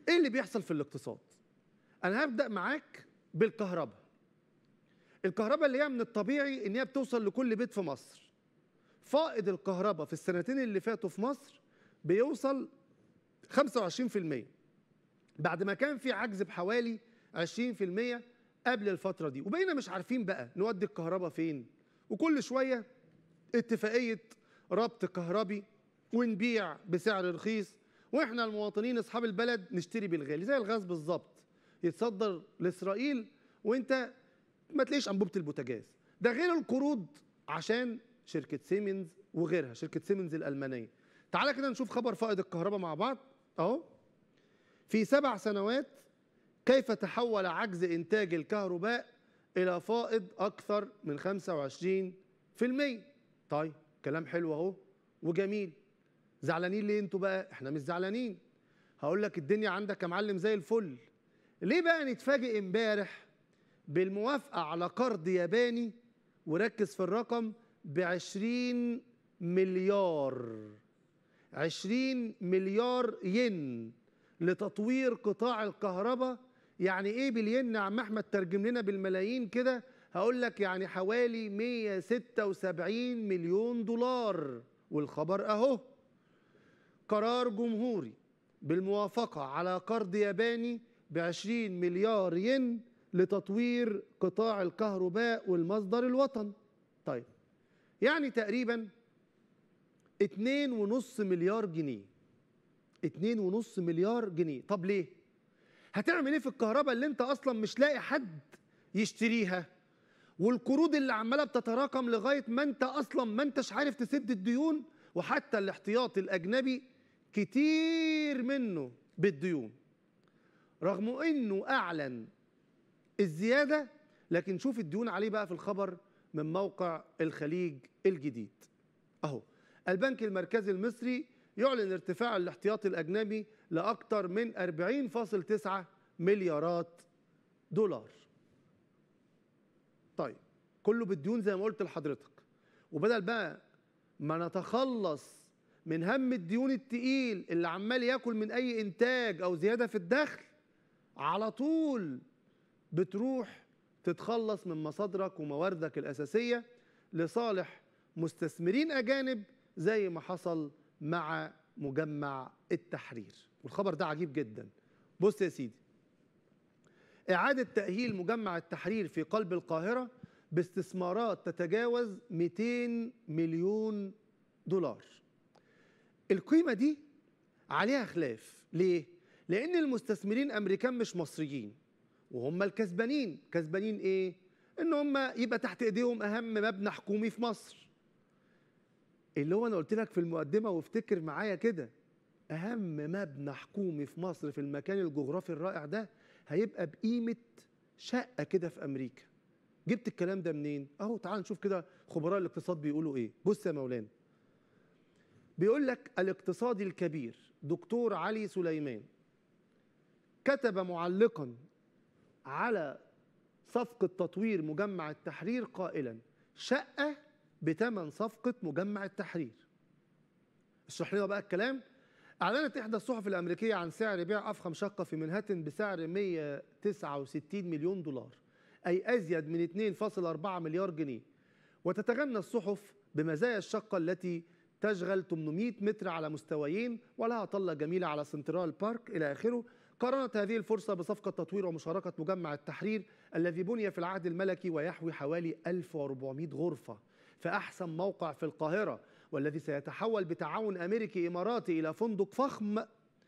ايه اللي بيحصل في الاقتصاد انا هبدا معاك بالكهرباء الكهرباء اللي هي من الطبيعي ان هي بتوصل لكل بيت في مصر فائض الكهرباء في السنتين اللي فاتوا في مصر بيوصل 25% بعد ما كان في عجز بحوالي 20% قبل الفترة دي وبقينا مش عارفين بقى نودي الكهرباء فين وكل شوية اتفاقية ربط كهربي ونبيع بسعر رخيص واحنا المواطنين اصحاب البلد نشتري بالغالي زي الغاز بالظبط يتصدر لاسرائيل وانت ما تلاقيش انبوبه البوتاجاز ده غير القروض عشان شركه سيمنز وغيرها شركه سيمنز الالمانيه تعالى كده نشوف خبر فائض الكهرباء مع بعض اهو في سبع سنوات كيف تحول عجز انتاج الكهرباء الى فائض اكثر من 25% طيب كلام حلو اهو وجميل زعلانين ليه انتوا بقى احنا مش زعلانين هقول لك الدنيا عندك يا معلم زي الفل ليه بقى نتفاجئ امبارح بالموافقه على قرض ياباني وركز في الرقم ب 20 مليار 20 مليار ين لتطوير قطاع الكهرباء يعني ايه بالين يا عم احمد ترجم لنا بالملايين كده هقول لك يعني حوالي 176 مليون دولار والخبر اهو قرار جمهوري بالموافقة على قرض ياباني ب 20 مليار ين لتطوير قطاع الكهرباء والمصدر الوطن طيب يعني تقريبا 2.5 مليار جنيه 2.5 مليار جنيه طب ليه هتعمل ايه في الكهرباء اللي انت اصلا مش لاقي حد يشتريها والقروض اللي عماله بتتراكم لغايه ما انت اصلا ما انتش عارف تسد الديون وحتى الاحتياط الاجنبي كتير منه بالديون رغم انه اعلن الزياده لكن شوف الديون عليه بقى في الخبر من موقع الخليج الجديد اهو البنك المركزي المصري يعلن ارتفاع الاحتياطي الاجنبي لاكثر من 40.9 مليارات دولار طيب كله بالديون زي ما قلت لحضرتك وبدل بقى ما نتخلص من هم الديون التقيل اللي عمال ياكل من اي انتاج او زياده في الدخل على طول بتروح تتخلص من مصادرك ومواردك الاساسيه لصالح مستثمرين اجانب زي ما حصل مع مجمع التحرير والخبر ده عجيب جدا بص يا سيدي إعادة تأهيل مجمع التحرير في قلب القاهرة باستثمارات تتجاوز 200 مليون دولار القيمة دي عليها خلاف ليه؟ لأن المستثمرين أمريكان مش مصريين وهم الكسبانين كسبانين إيه؟ إن هم يبقى تحت إيديهم أهم مبنى حكومي في مصر اللي هو أنا قلت لك في المقدمة وافتكر معايا كده أهم مبنى حكومي في مصر في المكان الجغرافي الرائع ده هيبقى بقيمة شقة كده في أمريكا جبت الكلام ده منين؟ أهو تعال نشوف كده خبراء الاقتصاد بيقولوا إيه بص يا مولانا بيقول لك الاقتصادي الكبير دكتور علي سليمان كتب معلقا على صفقة تطوير مجمع التحرير قائلا شقة بثمن صفقة مجمع التحرير اشرح لنا بقى الكلام أعلنت إحدى الصحف الأمريكية عن سعر بيع أفخم شقة في منهاتن بسعر 169 مليون دولار أي أزيد من 2.4 مليار جنيه وتتغنى الصحف بمزايا الشقة التي تشغل 800 متر على مستويين ولها طلة جميلة على سنترال بارك إلى آخره قارنت هذه الفرصة بصفقة تطوير ومشاركة مجمع التحرير الذي بني في العهد الملكي ويحوي حوالي 1400 غرفة في أحسن موقع في القاهرة والذي سيتحول بتعاون أمريكي إماراتي إلى فندق فخم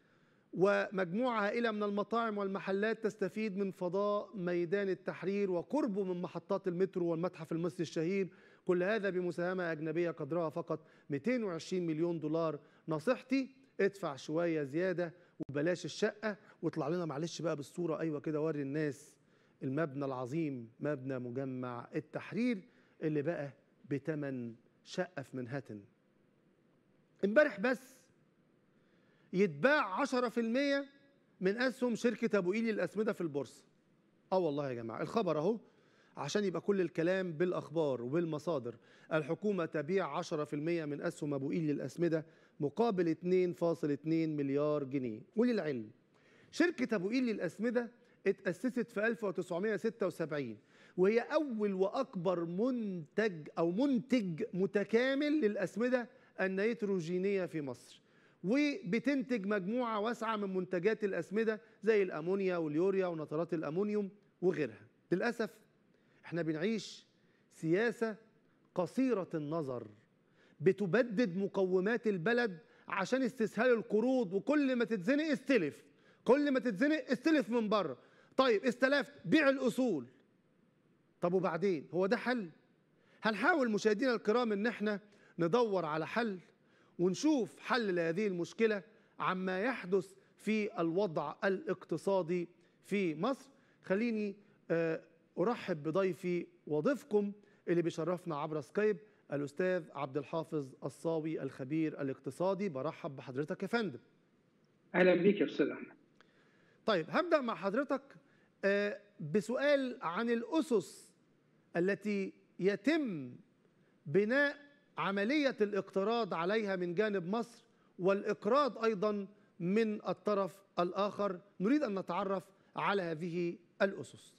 ومجموعة هائلة من المطاعم والمحلات تستفيد من فضاء ميدان التحرير وقربه من محطات المترو والمتحف المصري الشهير كل هذا بمساهمة أجنبية قدرها فقط 220 مليون دولار نصيحتي ادفع شوية زيادة وبلاش الشقة واطلع لنا معلش بقى بالصورة أيوة كده وري الناس المبنى العظيم مبنى مجمع التحرير اللي بقى بتمن شقة في منهاتن امبارح بس يتباع 10% من اسهم شركه ابو قيل للاسمده في البورصه اه والله يا جماعه الخبر اهو عشان يبقى كل الكلام بالاخبار وبالمصادر الحكومه تبيع 10% من اسهم ابو قيل للاسمده مقابل 2.2 مليار جنيه وللعلم شركة أبو قير للأسمدة اتأسست في 1976 وهي أول وأكبر منتج أو منتج متكامل للأسمدة النيتروجينية في مصر وبتنتج مجموعة واسعة من منتجات الأسمدة زي الأمونيا واليوريا ونترات الأمونيوم وغيرها للأسف احنا بنعيش سياسة قصيرة النظر بتبدد مقومات البلد عشان استسهال القروض وكل ما تتزنق استلف كل ما تتزنق استلف من بره طيب استلفت بيع الأصول طب وبعدين هو ده حل هنحاول مشاهدينا الكرام ان احنا ندور على حل ونشوف حل لهذه المشكلة عما يحدث في الوضع الاقتصادي في مصر خليني أرحب بضيفي وضيفكم اللي بيشرفنا عبر سكايب الأستاذ عبد الحافظ الصاوي الخبير الاقتصادي برحب بحضرتك يا فندم أهلا بيك يا أستاذ أحمد طيب هبدأ مع حضرتك بسؤال عن الأسس التي يتم بناء عملية الاقتراض عليها من جانب مصر والإقراض أيضا من الطرف الآخر نريد أن نتعرف على هذه الأسس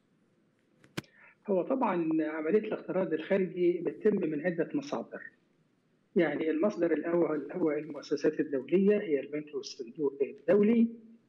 هو طبعا عملية الاقتراض الخارجي بتتم من عدة مصادر يعني المصدر الأول هو المؤسسات الدولية هي البنك والصندوق الدولي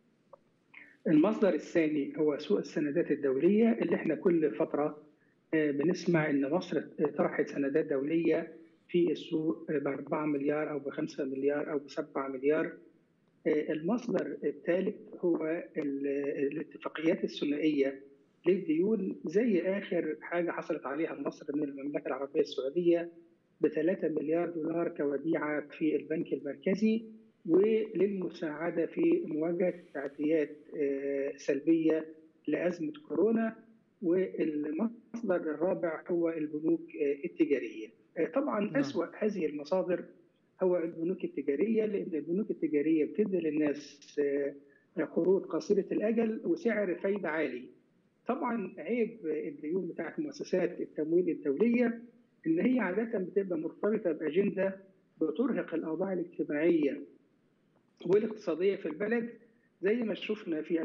المصدر الثاني هو سوق السندات الدولية اللي احنا كل فترة بنسمع ان مصر طرحت سندات دولية في السوق ب 4 مليار او ب 5 مليار او ب 7 مليار المصدر الثالث هو الاتفاقيات الثنائيه للديون زي اخر حاجه حصلت عليها مصر من المملكه العربيه السعوديه ب 3 مليار دولار كوديعه في البنك المركزي وللمساعده في مواجهه تعديات سلبيه لازمه كورونا والمصدر الرابع هو البنوك التجاريه. طبعا اسوا هذه المصادر هو البنوك التجاريه لان البنوك التجاريه بتدي للناس قروض قصيره الاجل وسعر فايده عالي. طبعا عيب الديون بتاعت مؤسسات التمويل الدوليه ان هي عاده بتبقى مرتبطه باجنده بترهق الاوضاع الاجتماعيه والاقتصاديه في البلد زي ما شفنا في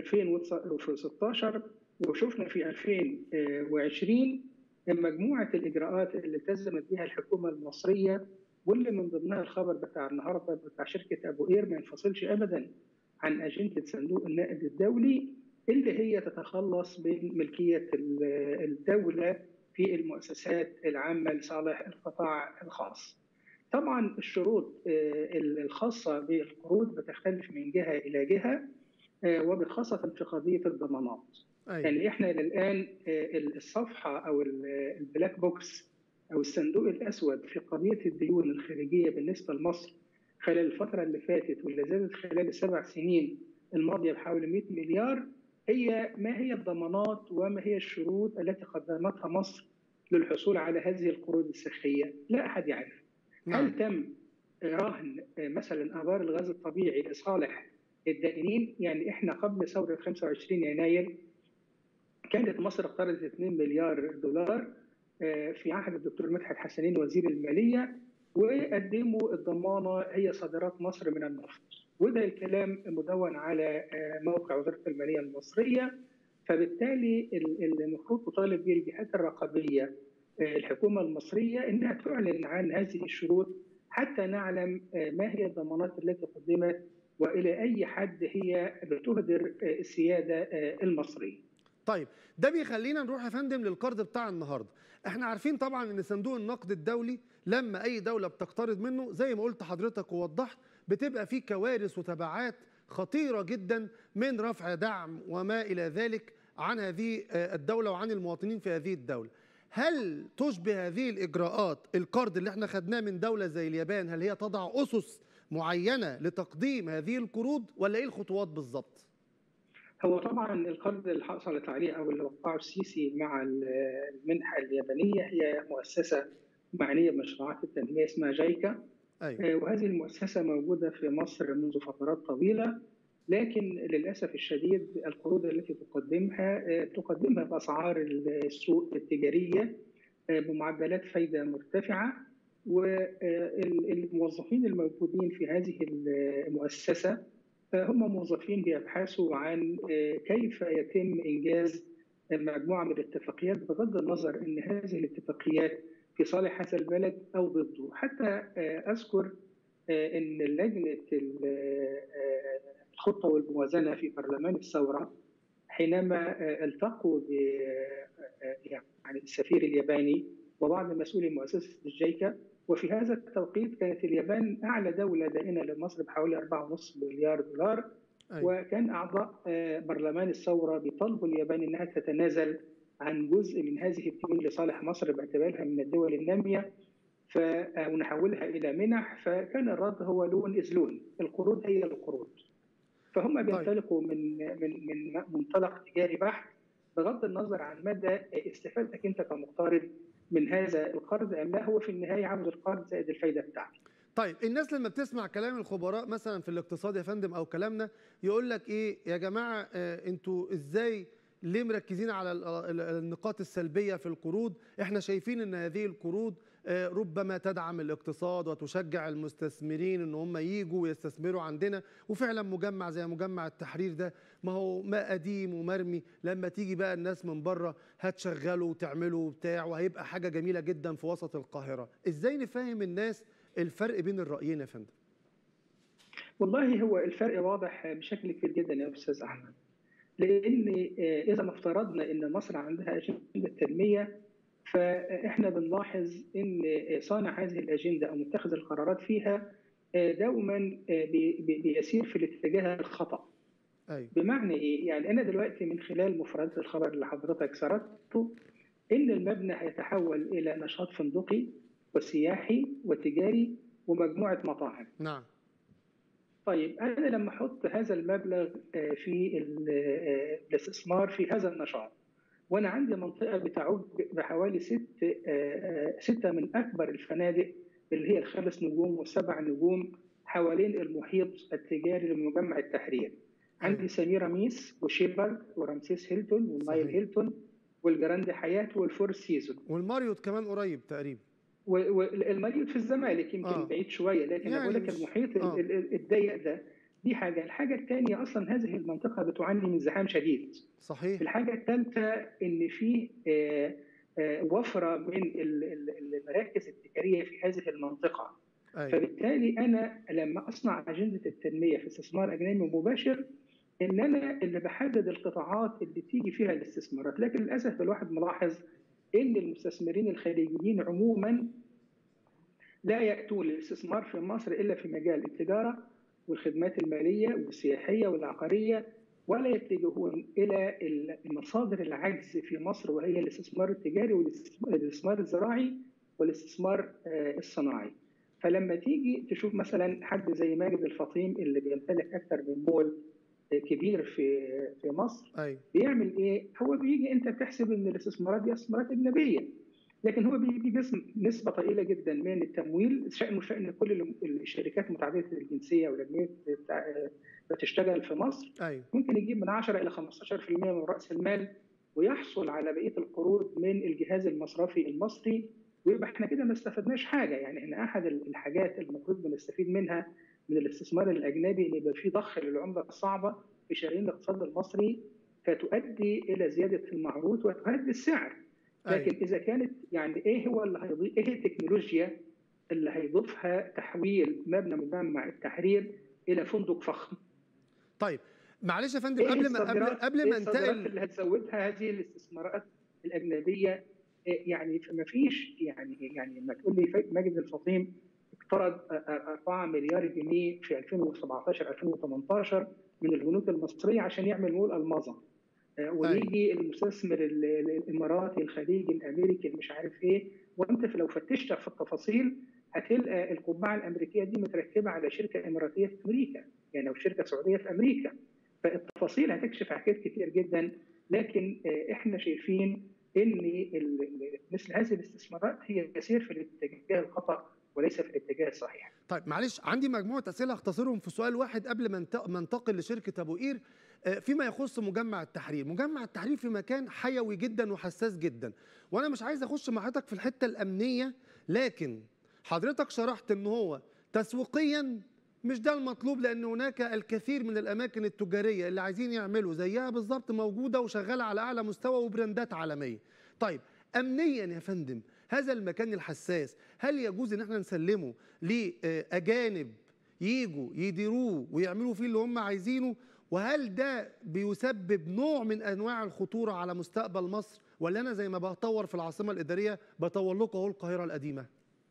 2016 وشفنا في 2020 مجموعه الاجراءات اللي التزمت بها الحكومه المصريه واللي من ضمنها الخبر بتاع النهارده بتاع شركه ابو قير ما ينفصلش ابدا عن اجنده صندوق النقد الدولي اللي هي تتخلص من ملكيه الدوله في المؤسسات العامه لصالح القطاع الخاص. طبعا الشروط الخاصه بالقروض بتختلف من جهه الى جهه وبخاصه في قضيه الضمانات. أيوة. يعني احنا الان الصفحه او البلاك بوكس او الصندوق الاسود في قضيه الديون الخارجيه بالنسبه لمصر خلال الفتره اللي فاتت واللي زادت خلال السبع سنين الماضيه بحوالي 100 مليار هي ما هي الضمانات وما هي الشروط التي قدمتها مصر للحصول على هذه القروض السخيه؟ لا احد يعرف. نعم. هل تم رهن مثلا ابار الغاز الطبيعي لصالح الدائنين؟ يعني احنا قبل ثوره 25 يناير كانت مصر اقترضت 2 مليار دولار في عهد الدكتور مدحت حسنين وزير الماليه وقدموا الضمانه هي صادرات مصر من النفط وده الكلام مدون على موقع وزاره الماليه المصريه فبالتالي المفروض تطالب به الجهات الرقابيه الحكومه المصريه انها تعلن عن هذه الشروط حتى نعلم ما هي الضمانات التي قدمت والى اي حد هي بتهدر السياده المصريه. طيب ده بيخلينا نروح يا فندم للقرض بتاع النهارده احنا عارفين طبعا ان صندوق النقد الدولي لما اي دوله بتقترض منه زي ما قلت حضرتك ووضحت بتبقى فيه كوارث وتبعات خطيره جدا من رفع دعم وما الى ذلك عن هذه الدوله وعن المواطنين في هذه الدوله هل تشبه هذه الاجراءات القرض اللي احنا خدناه من دوله زي اليابان هل هي تضع اسس معينه لتقديم هذه القروض ولا ايه الخطوات بالظبط هو طبعا القرض اللي حصلت عليه او اللي وقعه السيسي مع المنحه اليابانيه هي مؤسسه معنيه بمشروعات التنميه اسمها جايكا أيوة. وهذه المؤسسه موجوده في مصر منذ فترات طويله لكن للاسف الشديد القروض التي تقدمها تقدمها باسعار السوق التجاريه بمعدلات فايده مرتفعه والموظفين الموجودين في هذه المؤسسه هم موظفين بيبحثوا عن كيف يتم انجاز مجموعه من الاتفاقيات بغض النظر ان هذه الاتفاقيات في صالح هذا البلد او ضده حتى اذكر ان لجنه الخطه والموازنه في برلمان الثوره حينما التقوا ب يعني السفير الياباني وبعض مسؤولي مؤسسه الجيكا وفي هذا التوقيت كانت اليابان اعلى دوله دائنه لمصر بحوالي 4.5 مليار دولار أي. وكان اعضاء برلمان الثوره بيطالبوا اليابان انها تتنازل عن جزء من هذه الديون لصالح مصر باعتبارها من الدول الناميه ف... ونحولها الى منح فكان الرد هو لون از لون القروض هي القروض فهم بينطلقوا من من من منطلق تجاري بحت بغض النظر عن مدى استفادتك انت كمقترض من هذا القرض ام لا هو في النهايه عاوز القرض زائد الفايده بتاعته. طيب الناس لما بتسمع كلام الخبراء مثلا في الاقتصاد يا فندم او كلامنا يقول لك ايه يا جماعه انتوا ازاي ليه مركزين على النقاط السلبيه في القروض احنا شايفين ان هذه القروض ربما تدعم الاقتصاد وتشجع المستثمرين ان هم يجوا ويستثمروا عندنا وفعلا مجمع زي مجمع التحرير ده ما هو ما قديم ومرمي لما تيجي بقى الناس من بره هتشغله وتعمله وبتاع وهيبقى حاجه جميله جدا في وسط القاهره ازاي نفهم الناس الفرق بين الرايين يا فندم والله هو الفرق واضح بشكل كبير جدا يا استاذ احمد لان اذا ما افترضنا ان مصر عندها اجنده تنميه فاحنا بنلاحظ ان صانع هذه الاجنده او متخذ القرارات فيها دوما بيسير في الاتجاه الخطا. أيوة. بمعنى ايه؟ يعني انا دلوقتي من خلال مفردات الخبر اللي حضرتك سردته ان المبنى هيتحول الى نشاط فندقي وسياحي وتجاري ومجموعه مطاعم. نعم. طيب انا لما احط هذا المبلغ في الاستثمار في هذا النشاط وانا عندي منطقه بتعود بحوالي ست سته من اكبر الفنادق اللي هي الخمس نجوم والسبع نجوم حوالين المحيط التجاري لمجمع التحرير. عندي سميرة ميس وشيبرد ورمسيس هيلتون والنايل هيلتون والجراند حياة والفور سيزون والماريوت كمان قريب تقريبا والماريوت في الزمالك يمكن آه. بعيد شويه لكن يعني بقول لك المحيط آه. الضيق ده دي حاجه، الحاجه الثانيه اصلا هذه المنطقه بتعاني من زحام شديد. صحيح. الحاجه الثالثه ان في وفره من المراكز التجاريه في هذه المنطقه. أيوة. فبالتالي انا لما اصنع اجنده التنميه في استثمار اجنبي مباشر ان انا اللي بحدد القطاعات اللي تيجي فيها الاستثمارات، لكن للاسف الواحد ملاحظ ان المستثمرين الخليجيين عموما لا ياتون للاستثمار في مصر الا في مجال التجاره والخدمات الماليه والسياحيه والعقاريه ولا يتجهون الى مصادر العجز في مصر وهي الاستثمار التجاري والاستثمار الزراعي والاستثمار الصناعي. فلما تيجي تشوف مثلا حد زي ماجد الفطيم اللي بيمتلك اكثر من مول كبير في في مصر أيوة. بيعمل ايه؟ هو بيجي انت بتحسب ان الاستثمارات دي استثمارات اجنبيه لكن هو بيجي باسم نسبه ضئيله جدا من التمويل شأنه شأن كل الشركات متعدده الجنسيه والاجنبيه بتشتغل في مصر أيوة. ممكن يجيب من 10 الى 15% من راس المال ويحصل على بقيه القروض من الجهاز المصرفي المصري ويبقى احنا كده ما استفدناش حاجه يعني احنا احد الحاجات المفروض بنستفيد منها من الاستثمار الاجنبي ان يبقى في ضخ للعمله الصعبه في شرايين الاقتصاد المصري فتؤدي الى زياده المعروض وتهدي السعر لكن أي. اذا كانت يعني ايه هو اللي هيضيف ايه التكنولوجيا اللي هيضيفها تحويل مبنى مجمع التحرير الى فندق فخم طيب معلش يا فندم إيه قبل ما قبل, قبل ما انتقل اللي هتزودها هذه الاستثمارات الاجنبيه يعني ما فيش يعني يعني لما تقول لي ماجد الفطيم اقترض 4 مليار جنيه في 2017 2018 من البنوك المصريه عشان يعمل مول المظه ويجي المستثمر الاماراتي الخليجي الامريكي مش عارف ايه وانت لو فتشت في التفاصيل هتلقى القبعه الامريكيه دي متركبه على شركه اماراتيه في امريكا يعني او شركه سعوديه في امريكا فالتفاصيل هتكشف حاجات كتير جدا لكن احنا شايفين ان مثل هذه الاستثمارات هي تسير في الاتجاه الخطا وليس في الاتجاه الصحيح. طيب معلش عندي مجموعه اسئله اختصرهم في سؤال واحد قبل ما ننتقل لشركه ابو قير فيما يخص مجمع التحرير، مجمع التحرير في مكان حيوي جدا وحساس جدا، وانا مش عايز اخش مع حضرتك في الحته الامنيه لكن حضرتك شرحت ان هو تسويقيا مش ده المطلوب لان هناك الكثير من الاماكن التجاريه اللي عايزين يعملوا زيها بالظبط موجوده وشغاله على اعلى مستوى وبراندات عالميه. طيب امنيا يا فندم هذا المكان الحساس هل يجوز ان احنا نسلمه لاجانب يجوا يديروه ويعملوا فيه اللي هم عايزينه وهل ده بيسبب نوع من انواع الخطوره على مستقبل مصر ولا انا زي ما بطور في العاصمه الاداريه بطور لكم اهو القاهره القديمه؟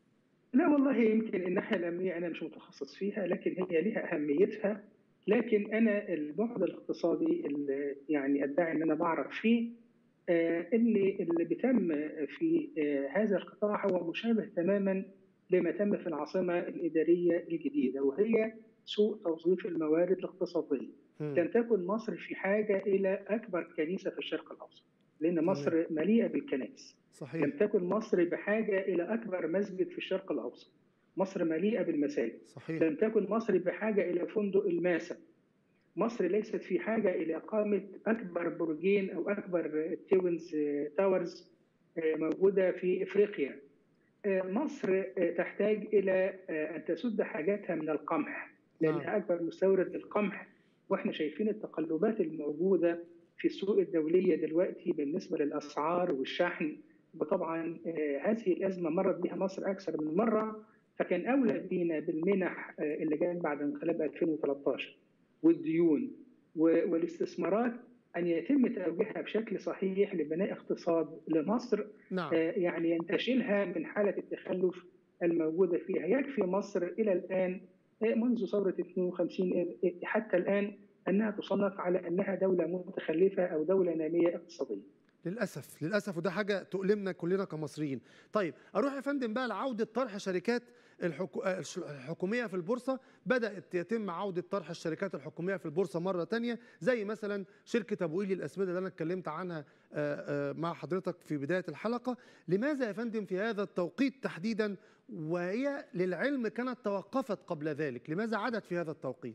لا والله يمكن الناحيه الامنيه انا مش متخصص فيها لكن هي لها اهميتها لكن انا البعد الاقتصادي اللي يعني ادعي ان انا بعرف فيه آه اللي اللي بيتم في آه هذا القطاع هو مشابه تماما لما تم في العاصمه الاداريه الجديده وهي سوء توظيف الموارد الاقتصاديه. لم تكن مصر في حاجه الى اكبر كنيسه في الشرق الاوسط لان مصر مليئه بالكنائس. صحيح. لم تكن مصر بحاجه الى اكبر مسجد في الشرق الاوسط. مصر مليئه بالمساجد. صحيح. لم تكن مصر بحاجه الى فندق الماسه. مصر ليست في حاجه الى اقامه اكبر برجين او اكبر توينز تاورز موجوده في افريقيا. مصر تحتاج الى ان تسد حاجاتها من القمح لانها اكبر مستورد للقمح واحنا شايفين التقلبات الموجوده في السوق الدوليه دلوقتي بالنسبه للاسعار والشحن وطبعا هذه الازمه مرت بها مصر اكثر من مره فكان اولى بينا بالمنح اللي جاءت بعد انقلاب 2013 والديون والاستثمارات ان يتم توجيهها بشكل صحيح لبناء اقتصاد لمصر نعم. يعني ينتشلها من حاله التخلف الموجوده فيها يكفي مصر الى الان منذ ثوره 52 حتى الان انها تصنف على انها دوله متخلفه او دوله ناميه اقتصاديا. للاسف للاسف وده حاجه تؤلمنا كلنا كمصريين. طيب اروح يا فندم بقى لعوده طرح شركات الحكو... الحكوميه في البورصه بدات يتم عوده طرح الشركات الحكوميه في البورصه مره تانية زي مثلا شركه ابو قيل الاسمده اللي انا اتكلمت عنها مع حضرتك في بدايه الحلقه لماذا يا فندم في هذا التوقيت تحديدا وهي للعلم كانت توقفت قبل ذلك لماذا عادت في هذا التوقيت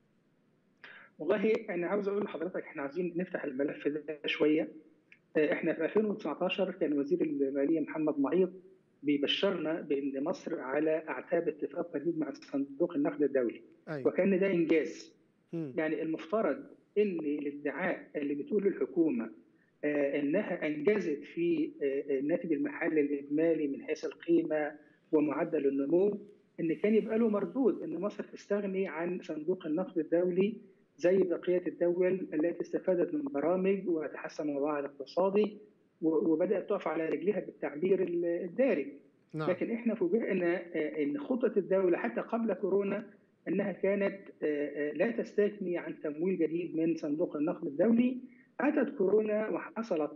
والله انا عاوز اقول لحضرتك احنا عايزين نفتح الملف ده شويه احنا في 2019 كان وزير الماليه محمد معيط بيبشرنا بان مصر على اعتاب اتفاق جديد مع صندوق النقد الدولي أيوة. وكان ده انجاز م. يعني المفترض ان الادعاء اللي بتقول الحكومه آه انها انجزت في آه الناتج المحلي الاجمالي من حيث القيمه ومعدل النمو ان كان يبقى له مردود ان مصر تستغني عن صندوق النقد الدولي زي بقيه الدول التي استفادت من برامج وتحسن وضعها الاقتصادي وبدات تقف على رجلها بالتعبير الدارج نعم. لكن احنا فوجئنا ان خطه الدوله حتى قبل كورونا انها كانت لا تستثني عن تمويل جديد من صندوق النقد الدولي اتت كورونا وحصلت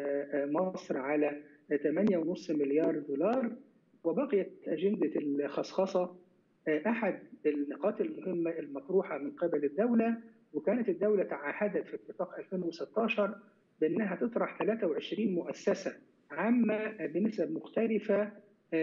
مصر على 8.5 مليار دولار وبقيت اجنده الخصخصه احد النقاط المهمه المطروحه من قبل الدوله وكانت الدوله تعهدت في اتفاق 2016 بانها تطرح 23 مؤسسه عامه بنسب مختلفه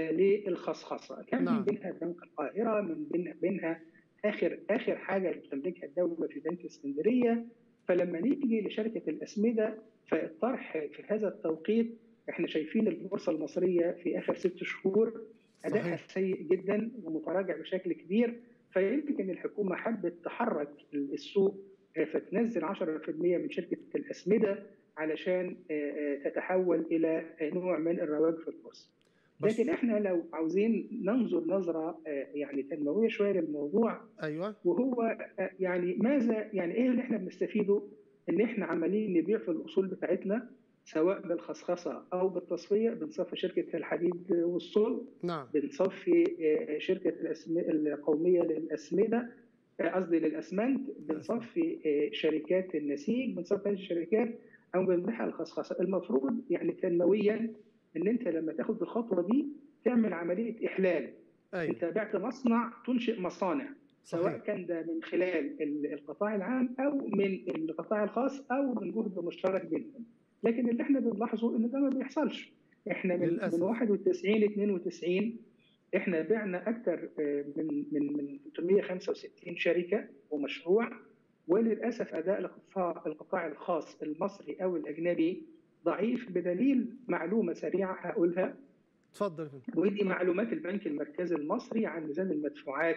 للخصخصه، كان نعم. من بينها بنك القاهره، من بين بينها اخر اخر حاجه اللي بتملكها الدوله في بنك اسكندريه، فلما نيجي لشركه الاسمده فالطرح في هذا التوقيت احنا شايفين البورصه المصريه في اخر ست شهور ادائها سيء جدا ومتراجع بشكل كبير فيمكن الحكومه حبت تحرك السوق فتنزل 10% من شركه الاسمده علشان تتحول الى نوع من الرواج في البورصه. لكن احنا لو عاوزين ننظر نظره يعني تنمويه شويه للموضوع ايوه وهو يعني ماذا يعني ايه اللي احنا بنستفيده ان احنا عمالين نبيع في الاصول بتاعتنا سواء بالخصخصه او بالتصفيه بنصفي شركه الحديد والصلب نعم بنصفي شركه الأسم... القوميه للاسمده قصدي للاسمنت بنصفي شركات النسيج بنصفي هذه الشركات او بنبيعها الخصخصه المفروض يعني تنمويا ان انت لما تاخد الخطوه دي تعمل عمليه احلال أيوة. انت بعت مصنع تنشئ مصانع سواء صحيح. كان ده من خلال القطاع العام او من القطاع الخاص او من جهد مشترك بينهم لكن اللي احنا بنلاحظه ان ده ما بيحصلش احنا من للأسف. من 91 92 احنا بعنا اكثر من من من 365 شركه ومشروع وللاسف اداء القطاع القطاع الخاص المصري او الاجنبي ضعيف بدليل معلومه سريعه هقولها اتفضل ودي معلومات البنك المركزي المصري عن ميزان المدفوعات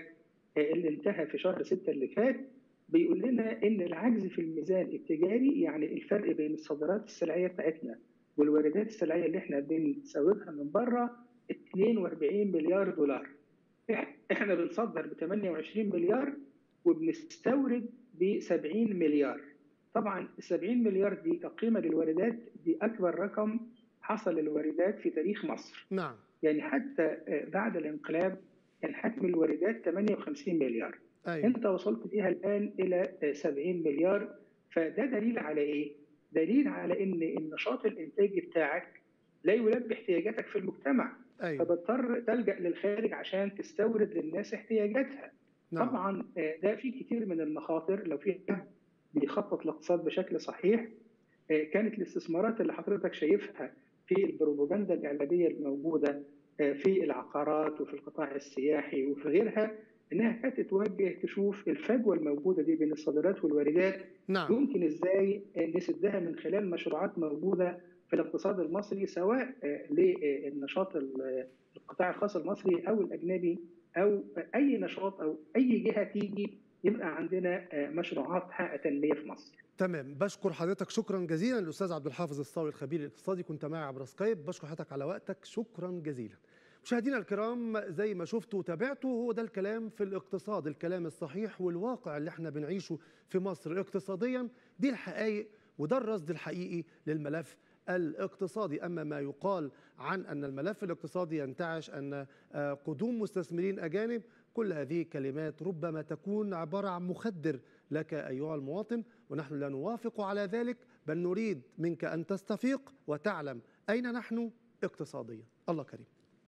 اللي انتهى في شهر 6 اللي فات بيقول لنا ان العجز في الميزان التجاري يعني الفرق بين الصادرات السلعيه بتاعتنا والواردات السلعيه اللي احنا بنسوقها من بره 42 مليار دولار احنا بنصدر ب 28 مليار وبنستورد ب 70 مليار طبعا ال 70 مليار دي كقيمه للواردات دي اكبر رقم حصل للواردات في تاريخ مصر نعم يعني حتى بعد الانقلاب كان حجم الواردات 58 مليار أيوة. انت وصلت بيها الان الى 70 مليار فده دليل على ايه دليل على ان النشاط الانتاجي بتاعك لا يلبي احتياجاتك في المجتمع أيوة. فبتضطر تلجا للخارج عشان تستورد للناس احتياجاتها نعم. طبعا ده في كتير من المخاطر لو في حد بيخطط الاقتصاد بشكل صحيح كانت الاستثمارات اللي حضرتك شايفها في البروباجندا الاعلاميه الموجوده في العقارات وفي القطاع السياحي وفي غيرها انها كانت توجه تشوف الفجوه الموجوده دي بين الصادرات والواردات نعم. يمكن ازاي نسدها من خلال مشروعات موجوده في الاقتصاد المصري سواء للنشاط القطاع الخاص المصري او الاجنبي او اي نشاط او اي جهه تيجي يبقى عندنا مشروعات تحقق تنميه في مصر. تمام بشكر حضرتك شكرا جزيلا الاستاذ عبد الحافظ الصاوي الخبير الاقتصادي كنت معي عبر سكايب بشكر حضرتك على وقتك شكرا جزيلا. مشاهدينا الكرام زي ما شفتوا وتابعتوا هو ده الكلام في الاقتصاد الكلام الصحيح والواقع اللي احنا بنعيشه في مصر اقتصاديا دي الحقائق وده الرصد الحقيقي للملف الاقتصادي اما ما يقال عن ان الملف الاقتصادي ينتعش ان قدوم مستثمرين اجانب كل هذه كلمات ربما تكون عباره عن مخدر لك ايها المواطن ونحن لا نوافق على ذلك بل نريد منك ان تستفيق وتعلم اين نحن اقتصاديا الله كريم